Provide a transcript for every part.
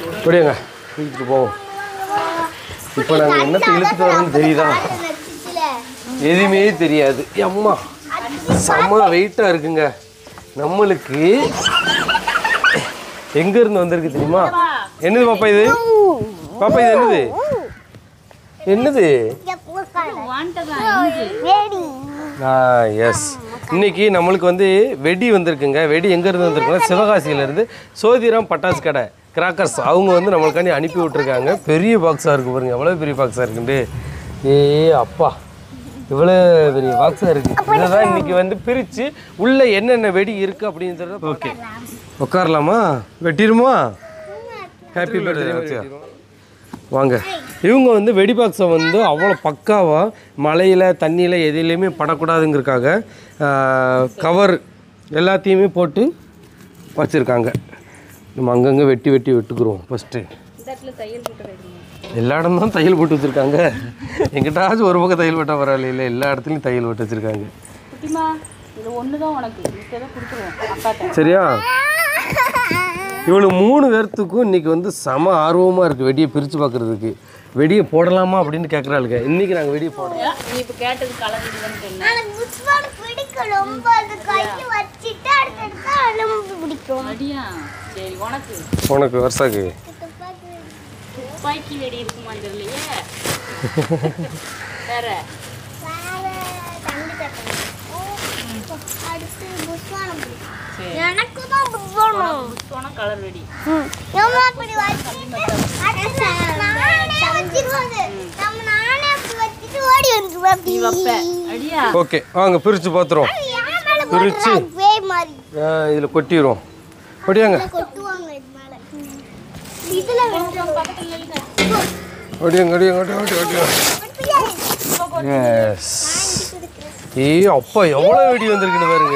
அப்படியேங்க இழுத்துட்டு போவோம் இப்போ நாங்கள் என்னத்தை இழுத்துட்டு வரோம்னு தெரியுதா எதுவுமே தெரியாது அம்மா செம்ம வெயிட்டாக இருக்குங்க நம்மளுக்கு எங்கேருந்து வந்திருக்கு தெரியுமா என்னது பாப்பா இது பாப்பா இது என்னது என்னது ஆ எஸ் இன்னைக்கு நம்மளுக்கு வந்து வெடி வந்திருக்குங்க வெடி எங்கேருந்து வந்திருக்குன்னா சிவகாசியிலேருந்து சோதிராம் பட்டாசு கடை கிராக்கர்ஸ் அவங்க வந்து நம்மளுக்காண்டி அனுப்பி விட்ருக்காங்க பெரிய பாக்ஸாக இருக்குது பாருங்க எவ்வளோ பெரிய பாக்ஸாக இருக்குண்டு ஏ அப்பா இவ்வளோ பெரிய பாக்ஸாக இருக்குது இதை தான் இன்னைக்கு வந்து பிரித்து உள்ளே என்னென்ன வெடி இருக்குது அப்படின்றத ஓகே உட்காரலாமா வெட்டிடுமா ஹாப்பி பர்த்டே வாங்க இவங்க வந்து வெடி பாக்ஸை வந்து அவ்வளோ பக்காவாக மழையில் தண்ணியில் எதுலேயுமே படக்கூடாதுங்கிறதுக்காக கவர் எல்லாத்தையுமே போட்டு வச்சுருக்காங்க நம்ம அங்கங்கே வெட்டி வெட்டி வெட்டுக்குறோம் ஃபஸ்ட்டு எல்லா இடம் தான் தையல் போட்டு வச்சுருக்காங்க எங்கிட்டாச்சும் ஒரு பக்கம் தையல் போட்டால் பரவாயில்ல எல்லா இடத்துலையும் தையல் போட்டு வச்சுருக்காங்க குட்டிமா இது ஒன்று தான் உனக்கு மிச்சதை கொடுத்துருவோம் அக்காட்ட சரியா இவளுக்கு மூணு பேர்த்துக்கும் இன்னைக்கு வந்து செம ஆர்வமாக இருக்குது வெடியை பிரித்து பார்க்குறதுக்கு வெடியை போடலாமா அப்படின்னு கேட்குறாளுங்க இன்னைக்கு நாங்கள் வெடியை போடுறோம் நீ இப்போ கேட்டது கலர் இதுன்னு சொன்ன எனக்கு புஷ்பான் பிடிக்கும் ரொம்ப அது கையை வச்சுட்டு அடுத்தடுத்து அலும்பு பிடிக்கும் அடியா சரி உனக்கு உனக்கு வருஷாக்கு துப்பாக்கி வெடி இருக்குமா தெரியலையே வேற அடுத்து புஷ்பானம் பிடிக்கும் சரி எனக்கு தான் புஷ்பானம் புஷ்வானம் கலர் வெடி எவ்வளோ அப்படி வச்சுட்டு அடுத்து நானே வச்சிருவாங்க நம்ம நானே அப்படி வச்சுட்டு ஓடி வந்துருவேன் நீ வைப்ப அடியா ஓகே வாங்க பிரித்து பார்த்துருவோம் பிரிச்சு. பேய் மாதிரி இதில் கொட்டிடுவோம் கொட்டியாங்க கொட்டுவாங்க இது மேல இதுல வெட்டுறோம் கொட்டியாங்க கொட்டியாங்க கொட்டியாங்க கொட்டியாங்க எஸ் ஏ அப்பா எவ்வளோ வெடி வந்திருக்குன்னு பாருங்க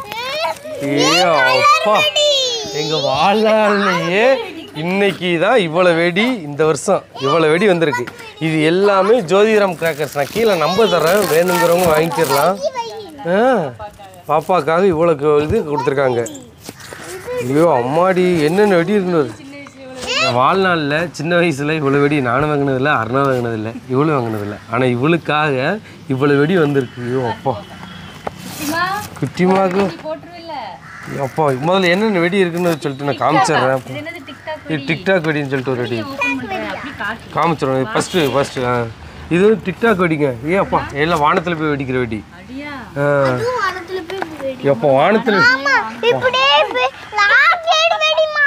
ஏ அப்பா எங்கள் வாழ்நாள்லையே இன்னைக்கு தான் இவ்வளோ வெடி இந்த வருஷம் இவ்வளோ வெடி வந்திருக்கு இது எல்லாமே ஜோதிராம் கிராக்கர்ஸ் நான் கீழே நம்பர் தரேன் வேணுங்கிறவங்க வாங்கிக்கிறலாம் ஆ பாப்பாக்காக இவ்வளோ கு- இது கொடுத்துருக்காங்க ஐயோ அம்மாடி என்னென்ன வெடி இருக்குன்னு பாரு. என் வாழ்நாளில் சின்ன வயசில் இவ்வளோ வெடி நானும் வாங்கினதில்ல அருணா வாங்கினதில்ல இவ்வளோ வாங்கினதில்ல ஆனால் இவளுக்காக இவ்வளோ வெடி வந்திருக்கு ஐயோ அப்பா குட்டிமா குட்டிமாக்கு போட்டுருவில்ல அப்பா முதல்ல என்னென்ன வெடி இருக்குன்னு சொல்லிட்டு நான் காமிச்சிடுறேன் இது என்னது டிக்டாக் இது டிக்டாக் வெடின்னு சொல்லிட்டு ஒரு வெடி ஓப்பன் பண்ணுறேன் அப்படி காட்டு காமிச்சிடுறோம் ஃபஸ்ட்டு ஃபஸ்ட்டு ஆ இது வந்து டிக்டாக் வெடிங்க ஏ அப்பா எல்லாம் வானத்தில் போய் வெடிக்கிற வெடி அடியா ஆ வானத்துல போய் வெடி எப்போ வானத்தில் ஆமா இப்படியே போய் ராக்கெட் வெடிமா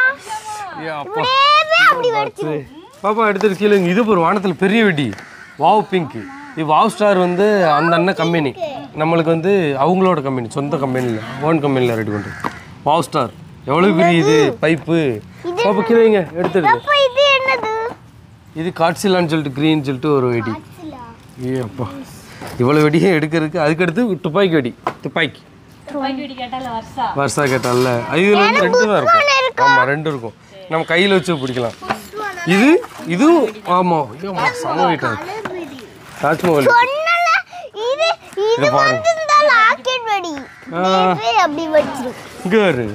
ஏ அப்பா இப்படியே போய் அப்படி வெடிச்சு பாப்பா எடுத்துட்டு கீழே இங்க இது ஒரு வானத்தில் பெரிய வெடி வாவ் பிங்க் இது வாவ் ஸ்டார் வந்து அந்த அண்ணன் கம்பெனி நம்மளுக்கு வந்து அவங்களோட கம்பெனி சொந்த கம்பெனியில் ஓன் கம்பெனியில் ரெடி பண்ணுறது வாவ் ஸ்டார் எவ்வளோ பெரிய இது பைப்பு பாப்பா கீழே வைங்க எடுத்துடுது அப்ப இது என்னது இது காட்சிலான்னு சொல்லிட்டு க்ரீன் சொல்லிட்டு ஒரு வெடி ஏ அப்பா இவ்வளோ வெடியை எடுக்கிறதுக்கு அதுக்கடுத்து துப்பாக்கி வெடி துப்பாக்கி துப்பாக்கி வெடி கேட்டால வருஷா வருஷா கேட்டால இதில் வந்து ரெண்டு தான் இருக்கும் ஆமாம் ரெண்டு இருக்கும் நம்ம கையில் வச்சு பிடிக்கலாம் இது இதுவும் ஆமாம் ஆமாம் செம வெயிட்டாக தாஜ்மஹால் சொன்னல இது இது இது பாருங்க மட்டும் தான் ராக்கெட் வெடி இது அப்படி வெடிச்சிரு இங்கே வரு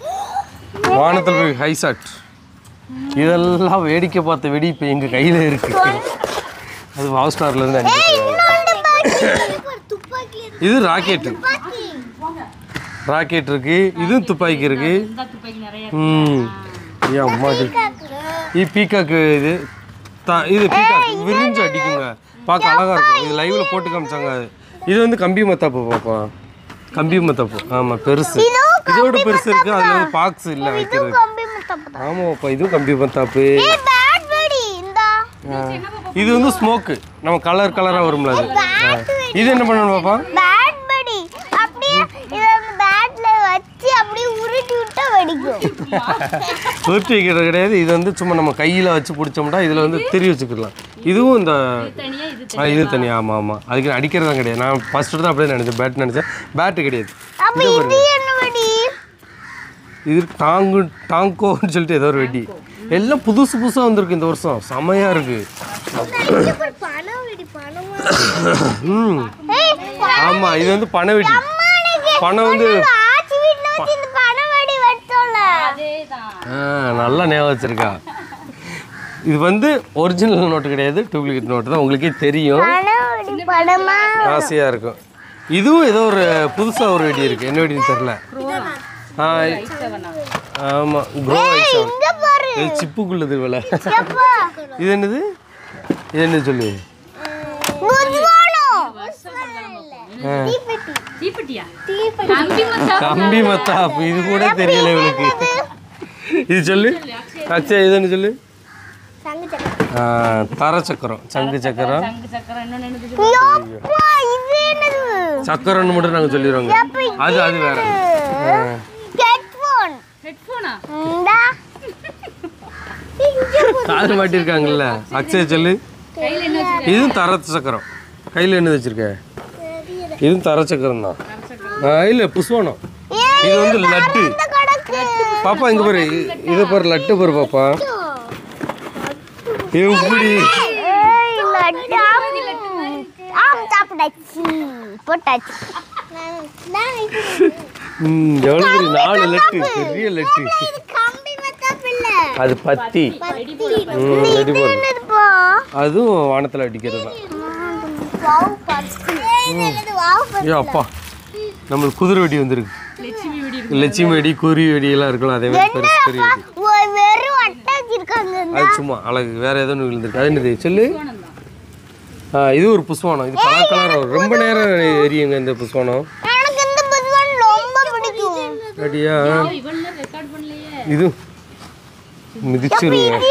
வானத்தில் போய் ஹை ஷாட் இதெல்லாம் வேடிக்கை பார்த்த வெடி இப்போ எங்கள் கையில் இருக்கு அது வாவ் ஸ்டார்லேருந்து அனுப்பி இன்னொன்று பாக்கி துப்பாக்கி இது ராக்கெட்டு துப்பாக்கி ராக்கெட் இருக்கு இதுவும் துப்பாக்கி இருக்கு இந்த துப்பாக்கி நிறைய ம் ஏன் அம்மாடி இது பீக்காக்கு இது த இது பீக்காக் விரிஞ்சு அடிக்குங்க பார்க்க அழகா இருக்கும் இது லைவ்ல போட்டு காமிச்சாங்க அது இது வந்து கம்பி மத்தாப்பு பாப்பா கம்பி மத்தாப்பு ஆமா பெருசு இதோட பெருசு இருக்கு அதுல வந்து பாக்ஸ் இல்ல வைக்கிறது கம்பி முத்தப்பா ஆமாப்பா இதுவும் கம்பி மத்தாப்பு ஏய் பேட் வெடி இந்தா இது வந்து ஸ்மோக்கு நம்ம கலர் கலரா வரும்ல அது ஆ. இது என்ன பண்ணணும் பாப்பா பேட் வெடி அப்படியே இத அந்த பேட்ல வச்சு அப்படியே உருட்டி விட்டா வெடிக்கும் உருட்டி வைக்கிறது கிடையாது இது வந்து சும்மா நம்ம கையில் வச்சு பிடிச்சோம்னா இதில் வந்து திரி வச்சுக்கலாம் இதுவும் இந்த தனியா இது ஆ இது தனியாக ஆமாம் ஆமாம் அதுக்கு அடிக்கிறதா கிடையாது நான் ஃபஸ்ட்டு தான் அப்படியே நினச்சேன் பேட் நினச்சேன் பேட்டு கிடையாது அப்ப இது என்ன வெடி இது டாங்கு டாங்கோன்னு சொல்லிட்டு ஏதோ ஒரு வெடி எல்லாம் புதுசு புதுசாக வந்திருக்கு இந்த வருஷம் செமையாக இருக்கு பணம் வெடி பணமா ம் ஏய் ஆமாம் இது வந்து பனை வெடி பணம் வந்து ஆச்சி வீட்ல வச்சு இந்த பணம் வெடி வெட்டோம்ல அதேதான் ஆ நல்லா ஞாபகம் வச்சிருக்கா இது வந்து ஒரிஜினல் நோட்டு கிடையாது டூப்ளிகேட் நோட்டு தான் உங்களுக்கே தெரியும் படம் படமா ஆசையாக இருக்கும் இதுவும் ஏதோ ஒரு புதுசாக ஒரு வெடி இருக்குது என்ன வெடின்னு தெரில ஆ ஆமாம் க்ரோ ஐஸ் இங்க பாரு இது சிப்புக்குள்ளது இவ்வளோ எப்பா இது என்னது இது என்னது சொல்லு முஸ்வானம் தீப்பெட்டியா கம்பி மத்தாப்பு இது கூட தெரியல இவளுக்கு இது சொல்லு அச்சா இது என்ன சொல்லு சங்கு சக்கரம் ஆ, தர சக்கரம் சங்கு சக்கரம் சங்கு சக்கரம் இன்னொன்று என்னது எப்பா இது என்னது சக்கரம்னு மட்டும் நாங்கள் சொல்லிடுவோங்க அது அது வேற ஹெட்ஃபோன் ஹெட்ஃபோனா இந்தா காது மாட்டிருக்காங்கல்ல அக்ஷய சொல்லு கையில் என்ன வச்சு இதுவும் தர சக்கரம் கையில் என்ன வச்சிருக்க இதுவும் தர சக்கரம் தான் இல்லை புஷ்வானம் இது வந்து லட்டு கடக்கு பாப்பா இங்க பாரு இ- இது பாரு லட்டு பாரு பாப்பா எப்படி ஏய் லட்டு ஆம் சாப்பிட்டாச்சு போட்டாச்சு ம், எவ்வளவு பெரிய நாலு லட்டு பெரிய லட்டு இது கம்பி மத்தாப்பு இல்ல அது பத்தி ம் ரெடி போடு என்னதுப்பா அதுவும் வானத்தில் அடிக்கிறது தான் வாவ் பர்ஸ் ஏய் இது வாவ் பர்ஸ் ஐயோ அப்பா நம்மளுக்கு குதிரை வெடி வந்திருக்கு லட்சுமி வெடி லட்சுமி வெடி குருவி வெடி எல்லாம் இருக்கலாம் அதே மாதிரி பெருசு பெரிய வெடி ஒரு வெறும் அட்டாச் இருக்காங்க அது சும்மா அழகு வேற ஏதோ ஒன்று விழுந்திருக்கு அது என்னது சொல்லு தான் ஆ இது ஒரு புஷ்வானம் இது கலர் கலராக ரொம்ப நேரம் எரியுங்க இந்த புஷ்வானம் எனக்கு இந்த புதுவன் ரொம்ப பிடிக்கும் அப்படியா இவன் ரெக்கார்ட் பண்ணலையே இது மிதிச்சிருங்க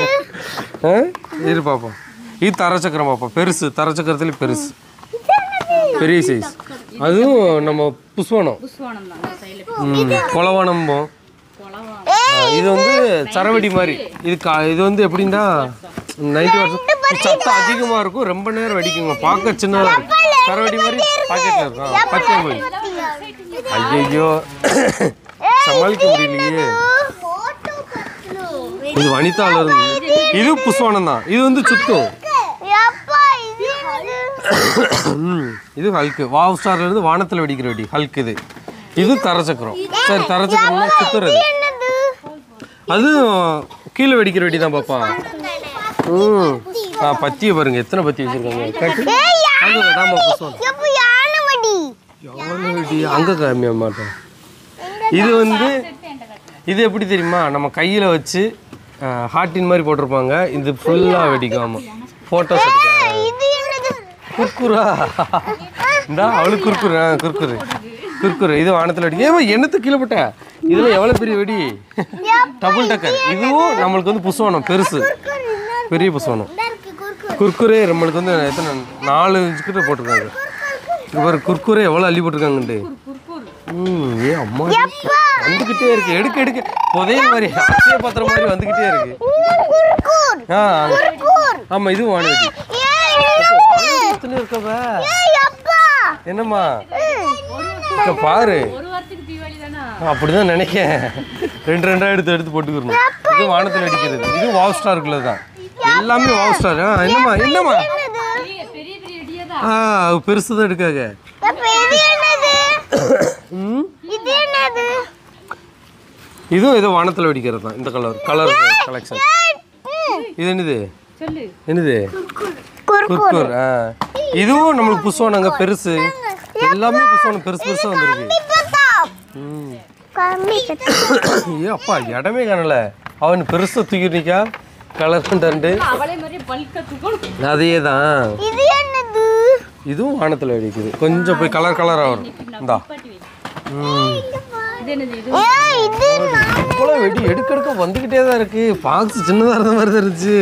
ஆ இரு பார்ப்போம் இது தரச்சக்கரம் பார்ப்போம் பெருசு தரச்சக்கரத்துல பெருசு பெரிய சைஸ் அதுவும் நம்ம புஷ்வானம் புஷ்வானம் தான் அந்த சைடில் ம் கொலவானம்போம் கொலவா இது வந்து சரவெடி மாதிரி இது கா இது வந்து எப்படின்னா நைட்டு வருஷம் சத்தம் அதிகமாக இருக்கும் ரொம்ப நேரம் வெடிக்குங்க பார்க்க சின்னதாக இருக்கும் சரவெடி மாதிரி பாக்கெட்டில் இருக்கும் ஆ, பச்சை போய் ஐயோ சமாளிக்க முடியலையே போட்டோ கட்டணும் இது வனிதால இருந்து இது புஷ்வானம் தான் இது வந்து சுத்தும் எப்பா இது என்னது ம், இது ஹல்க்கு வாவ் ஸ்டார்ல இருந்து வானத்தில் வெடிக்கிற வெடி ஹல்க் இது இது தரச்சக்கரம் சரி தரச்சக்கரம்னா சுத்துறது என்னது அது கீழே வெடிக்கிற வெடி தான் பாப்பா ம் ஆ பத்தியை பாருங்க எத்தனை பத்தி வச்சிருக்காங்க கட்டு ஏய் அங்கே வேடாம புஷ்வானம் எப்ப யானை வடி எவ்வளோ வெடி அங்கே காமிய மாட்டோம் இது வந்து இது எப்படி தெரியுமா நம்ம கையில் வச்சு ஹார்ட்டின் மாதிரி போட்டிருப்பாங்க இது ஃபுல்லாக வெடிக்கும் ஆமாம் ஃபோட்டோஸ் எடுக்க இது என்னது குர்குரா இந்தா அவளுக்கு குர்குரு ஆ குர்குரு குர்குரு இது வானத்தில் வெடி ஏமா என்னத்து கீழே போட்ட இதில் எவ்வளோ பெரிய வெடி டபுள் டக்கர் இதுவும் நம்மளுக்கு வந்து புஷ்வானம் பெருசு பெரிய புஷ்வானம் இந்த இருக்கு குறுக்கு குர்குரே நம்மளுக்கு வந்து எத்தனை நாலு கிட்ட போட்டிருக்காங்க இங்க பாரு குர்குரே எவ்வளோ அள்ளி போட்டிருக்காங்கன்ட்டு ம் ஏ அம்மா வந்துக்கிட்டே இருக்கு எடுக்க எடுக்க புதைய மாதிரி அச்சய பாத்திரம் மாதிரி வந்துக்கிட்டே இருக்கு குறுக்கூர் ஆ குறுக்கூர் ஆமாம் இதுவும் வானவெடி ஏய் எத்தனை இருக்கவ ஏய் அப்பா என்னம்மா இங்க பாரு ஒரு வாரத்துக்கு தீபாவளி தானே அப்படிதான் நினைக்கேன் ரெண்டு ரெண்டா எடுத்து எடுத்து போட்டுக்கிறணும் இது வானத்தில் அடிக்கிறது இது வாவ் ஸ்டாருக்குள்ளது தான் எல்லாமே வாவ் ஸ்டார் ஆ என்னம்மா என்னம்மா பெரிய பெரிய பெரிய வெடியா தான் ஆ அது பெருசு தான் எடுக்காங்க அப்ப இது என்னது ம் இது என்னது இதுவும் ஏதோ வானத்தில் வெடிக்கிறது தான் இந்த கலர் கலர் கலெக்ஷன் இது என்னது சொல்லு என்னது குறுக்கூர் குர்குர் ஆ இதுவும் நம்மளுக்கு புஷ்வானங்க பெருசு எல்லாமே புஷ்வானம் பெருசு பெருசாக வந்திருக்கு ம் கம்மி ஏ அப்பா இடமே காணல அவன் பெருசாக தூக்கி நிற்கா கலர் தண்டு அவளே மாதிரி பல்கா தூக்கணும் Ah. அதே தான் இது என்னது இதுவும் வானத்தில் வெடிக்குது கொஞ்சம் போய் கலர் கலராக வரும் இந்தா பாட்டி வை ம் இது என்னது இது ஏய் இது நான் இவ்வளோ வெடி எடுக்க எடுக்க வந்துக்கிட்டே தான் இருக்கு பாக்ஸ் சின்னதாக இருந்த மாதிரி தான் இருந்துச்சு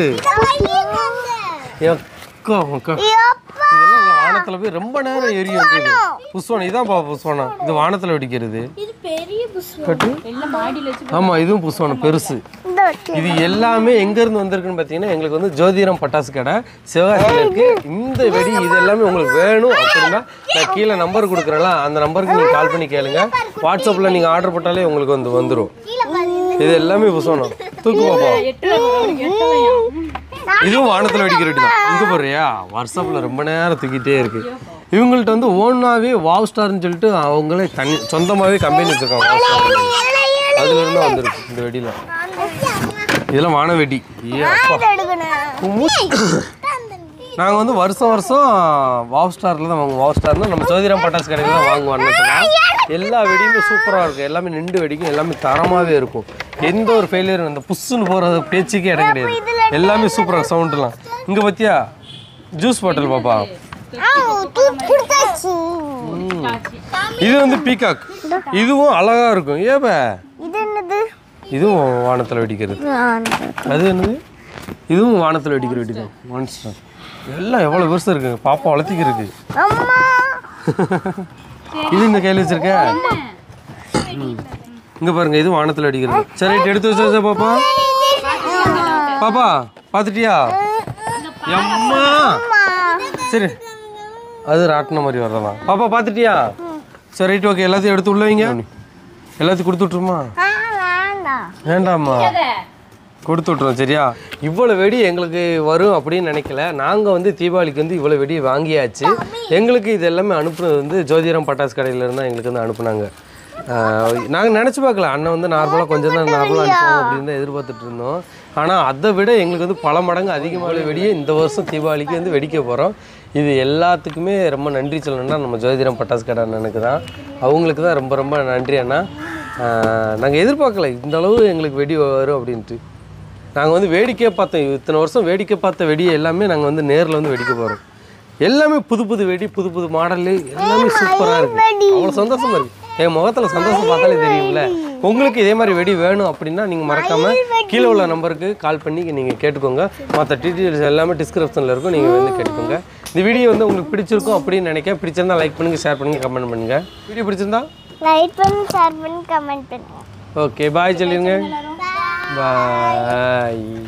எக்கா அக்கா எப்பா இதெல்லாம் வானத்தில் போய் ரொம்ப நேரம் எரியும் இது புஷ்வானம் இதான் பா புஷ்வானம் இது வானத்தில் வெடிக்கிறது இது பெரிய புஷ்பம் கட்டு எல்லாம் மாடியில் வச்சு ஆமாம் இதுவும் புஷ்வானம் பெருசு இந்த வச்சு இது எல்லாமே எங்கேருந்து வந்திருக்குன்னு பார்த்தீங்கன்னா எங்களுக்கு வந்து ஜோதிடம் பட்டாசு கடை சிவகாசியில் இருக்கு இந்த வெடி இது எல்லாமே உங்களுக்கு வேணும் அப்படின்னா நான் கீழே நம்பர் கொடுக்குறேன்ல அந்த நம்பருக்கு நீங்கள் கால் பண்ணி கேளுங்க வாட்ஸ்அப்பில் நீங்கள் ஆர்டர் போட்டாலே உங்களுக்கு வந்து வந்துடும் கீழே பாருங்க இது எல்லாமே புஷ்வானம் தூக்கு பாப்பா எட்டு அவனுக்கு எட்டலையா இதுவும் வானத்தில் வெடிக்கிற வெடி தான் இங்கே போடுறியா வாட்ஸ்அப்பில் ரொம்ப நேரம் தூக்கிட்டே இருக்கு இவங்கள்ட்ட வந்து ஓனாவே வாவ் ஸ்டார்னு சொல்லிட்டு அவங்களே தனி சொந்தமாகவே கம்பெனி வச்சுருக்காங்க வாவ் ஸ்டார் அதுல இருந்து வந்திருக்கு இந்த வெடியில் இதெல்லாம் வான வெடி ஏ அப்பா இதை எடுக்கணும் நாங்கள் வந்து வருஷம் வருஷம் வாவ் ஸ்டாரில் தான் வாங்குவோம் வாவ் ஸ்டார்னா நம்ம ஜோதிராம் பட்டாசு கடையில் தான் வாங்குவோம் அன்னைக்கு எல்லா வெடியுமே சூப்பராக இருக்கும் எல்லாமே நின்று வெடிக்கும் எல்லாமே தரமாகவே இருக்கும் எந்த ஒரு ஃபெயிலியரும் அந்த புஷ்ஷுன்னு போகிற பேச்சுக்கே இடம் கிடையாது எல்லாமே சூப்பராக சவுண்டுலாம் இங்கே பார்த்தியா ஜூஸ் பாட்டில் பாப்பா ஆ தூக்கி கொடுத்தாச்சு இது வந்து பீகாக் இதுவும் அழகா இருக்கும் ஏப இது என்னது இதுவும் வானத்தில் வெடிக்கிறது அது என்னது இதுவும் வானத்தில் வெடிக்கிற வெடி தான் மான்ஸ்டர் எல்லாம் எவ்வளோ பெருசாக இருக்குங்க பாப்பா வளர்த்திக்கிறதுக்கு அம்மா இது இந்த கையில் வச்சிருக்க இங்க பாருங்க இது வானத்தில் அடிக்கிறது சரி ரைட், எடுத்து வச்சு வச்சா பாப்பா பாப்பா பார்த்துட்டியா அம்மா சரி அது ராட்டின மாதிரி வர்றதா பாப்பா பார்த்துட்டியா சரி ரைட் ஓகே எல்லாத்தையும் எடுத்து உள்ள வைங்க எல்லாத்தையும் கொடுத்து விட்ருமா ஆ வேண்டாம் வேண்டாம்மா கொடுத்து விட்ருவோம் சரியா இவ்வளோ வெடி எங்களுக்கு வரும் அப்படின்னு நினைக்கல நாங்கள் வந்து தீபாவளிக்கு வந்து இவ்வளோ வெடி வாங்கியாச்சு எங்களுக்கு இது எல்லாமே அனுப்புனது வந்து ஜோதிரம் பட்டாசு கடையில இருந்தால் எங்களுக்கு வந்து அனுப்புனாங்க நாங்கள் நினச்சி பார்க்கல அண்ணன் வந்து நார்மலாக கொஞ்சம் தான் நார்மலாக அனுப்புவோம் அப்படின்னு தான் எதிர்பார்த்துட்டு இருந்தோம் ஆனால் அதை விட எங்களுக்கு வந்து பல மடங்கு அதிகமாக வெடியை இந்த வருஷம் தீபாவளிக்கு வந்து வெடிக்க போகிறோம் இது எல்லாத்துக்குமே ரொம்ப நன்றி சொல்லணும்னா நம்ம ஜோதிரம் பட்டாசு கடை அண்ணனுக்கு தான் அவங்களுக்கு தான் ரொம்ப ரொம்ப நன்றி அண்ணா நாங்கள் எதிர்பார்க்கல இந்த அளவு எங்களுக்கு வெடி வரும் அப்படின்ட்டு நாங்கள் வந்து வேடிக்கையாக பார்த்தோம் இத்தனை வருஷம் வேடிக்கை பார்த்த வெடியை எல்லாமே நாங்கள் வந்து நேரில் வந்து வெடிக்க போகிறோம் எல்லாமே புது புது வெடி புது புது மாடலு எல்லாமே சூப்பராக இருக்குது அவ்வளோ சந்தோஷமா இருக்குது என் முகத்தில் சந்தோஷம் பார்த்தாலே தெரியும்ல உங்களுக்கு இதே மாதிரி வெடி வேணும் அப்படின்னா நீங்கள் மறக்காமல் கீழே உள்ள நம்பருக்கு கால் பண்ணி நீங்கள் கேட்டுக்கோங்க மற்ற டீட்டெயில்ஸ் எல்லாமே டிஸ்கிரிப்ஷனில் இருக்கும் நீங்கள் வந்து கேட்டுக்கோங்க இந்த வீடியோ வந்து உங்களுக்கு பிடிச்சிருக்கும் அப்படின்னு நினைக்க பிடிச்சிருந்தா லைக் பண்ணுங்கள் ஷேர் பண்ணுங்கள் கமெண்ட் பண்ணுங்கள் வீடியோ பிடிச்சிருந்தா லைக் பண்ணி ஷேர் பண்ணி கமெண்ட் பண்ணுங்க ஓகே பாய் சொல்லிடுங்க பாய்